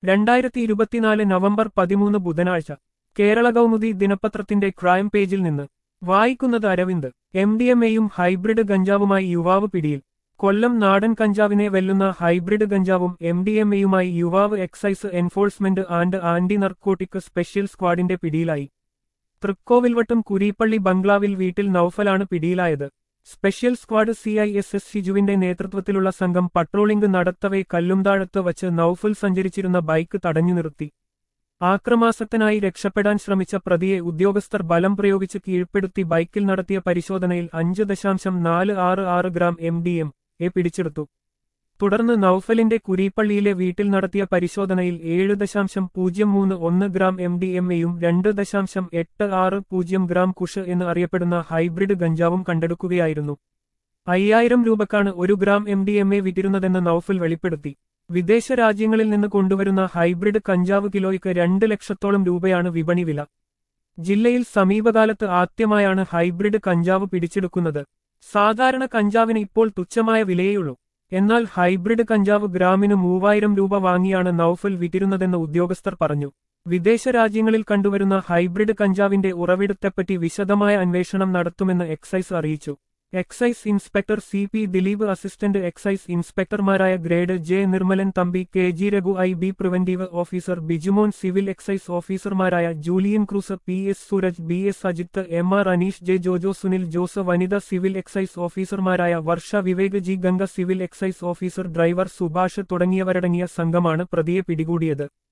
രണ്ടായിരത്തി ഇരുപത്തിനാല് നവംബർ പതിമൂന്ന് ബുധനാഴ്ച കേരള കൗമുദി ദിനപത്രത്തിന്റെ ക്രൈം പേജിൽ നിന്ന് വായിക്കുന്നത് അരവിന്ദ് എം ഡി എം എയും ഹൈബ്രിഡ് ഗഞ്ചാവുമായി യുവാവ് പിടിയിൽ കൊല്ലം നാടൻ കഞ്ചാവിനെ വെല്ലുന്ന ഹൈബ്രിഡ് ഗഞ്ചാവും എം ഡി എം എയുമായി യുവാവ് excise enforcement and anti narcotic special സ്ക്വാഡിന്റെ പിടിയിലായി തൃക്കോവിൽവട്ടം കുരീപ്പള്ളി ബംഗ്ലാവിൽ വീട്ടിൽ നൌഫലാണ് പിടിയിലായത് special squad C I S S ഷിജുവിന്റെ നേതൃത്വത്തിലുള്ള സംഘം പട്രോളിംഗ് നടത്തവെ കല്ലുംതാഴത്ത് വച്ച് നൌഫൽ സഞ്ചരിച്ചിരുന്ന ബൈക്ക് തടഞ്ഞു നിർത്തി ആക്രമാസക്തനായി രക്ഷപ്പെടാൻ ശ്രമിച്ച പ്രതിയെ ഉദ്യോഗസ്ഥർ ബലം പ്രയോഗിച്ച് കീഴ്പ്പെടുത്തി ബൈക്കിൽ നടത്തിയ പരിശോധനയിൽ അഞ്ച് ദശാംശം നാല് ആറ് ആറ് gram M D M A പിടിച്ചെടുത്തു തുടർന്ന് നൌഫലിന്റെ കുരീപ്പള്ളിയിലെ വീട്ടിൽ നടത്തിയ പരിശോധനയിൽ ഏഴ് ദശാംശം പൂജ്യം മൂന്ന് ഒന്ന് ഗ്രാം എം ഡി എം എയും രണ്ട് ദശാംശം എട്ട് ആറ് പൂജ്യം ഗ്രാം കുഷ് എന്ന് അറിയപ്പെടുന്ന ഹൈബ്രിഡ് ഗഞ്ചാവും കണ്ടെടുക്കുകയായിരുന്നു അയ്യായിരം രൂപക്കാണ് ഒരു gram M D M A വിറ്റിരുന്നതെന്ന് നൌഫൽ വെളിപ്പെടുത്തി വിദേശ രാജ്യങ്ങളിൽ നിന്ന് കൊണ്ടുവരുന്ന ഹൈബ്രിഡ് കഞ്ചാവ് കിലോയ്ക്ക് രണ്ട് ലക്ഷത്തോളം രൂപയാണ് വിപണി വില ജില്ലയിൽ സമീപകാലത്ത് ആദ്യമായാണ് ഹൈബ്രിഡ് കഞ്ചാവ് പിടിച്ചെടുക്കുന്നത് സാധാരണ കഞ്ചാവിന് ഇപ്പോൾ തുച്ഛമായ വിലയേയുള്ളൂ എന്നാൽ ഹൈബ്രിഡ് കഞ്ചാവ് ഗ്രാമിന് മൂവായിരം രൂപ വാങ്ങിയാണ് നൌഫൽ വിറ്റിരുന്നതെന്ന് ഉദ്യോഗസ്ഥർ പറഞ്ഞു വിദേശ രാജ്യങ്ങളിൽ കണ്ടുവരുന്ന ഹൈബ്രിഡ് കഞ്ചാവിന്റെ ഉറവിടത്തെപ്പറ്റി വിശദമായ അന്വേഷണം നടത്തുമെന്ന് എക്സൈസ് അറിയിച്ചു excise inspector C P Dileep assistant excise ഇൻസ്പെക്ടർമാരായ grade J Nirmalan Thampi K G Raghu I B preventive officer Bijumon civil excise ഓഫീസർമാരായ Julian Cruz P S Sooraj B S Ajith M R Aneesh J Jojo Sunil Jose വനിത സിവിൽ എക്സൈസ് ഓഫീസർമാരായ Varsha Vivek G Ganga civil excise officer driver Subhash തുടങ്ങിയവരടങ്ങിയ സംഘമാണ് പ്രതിയെ പിടികൂടിയത്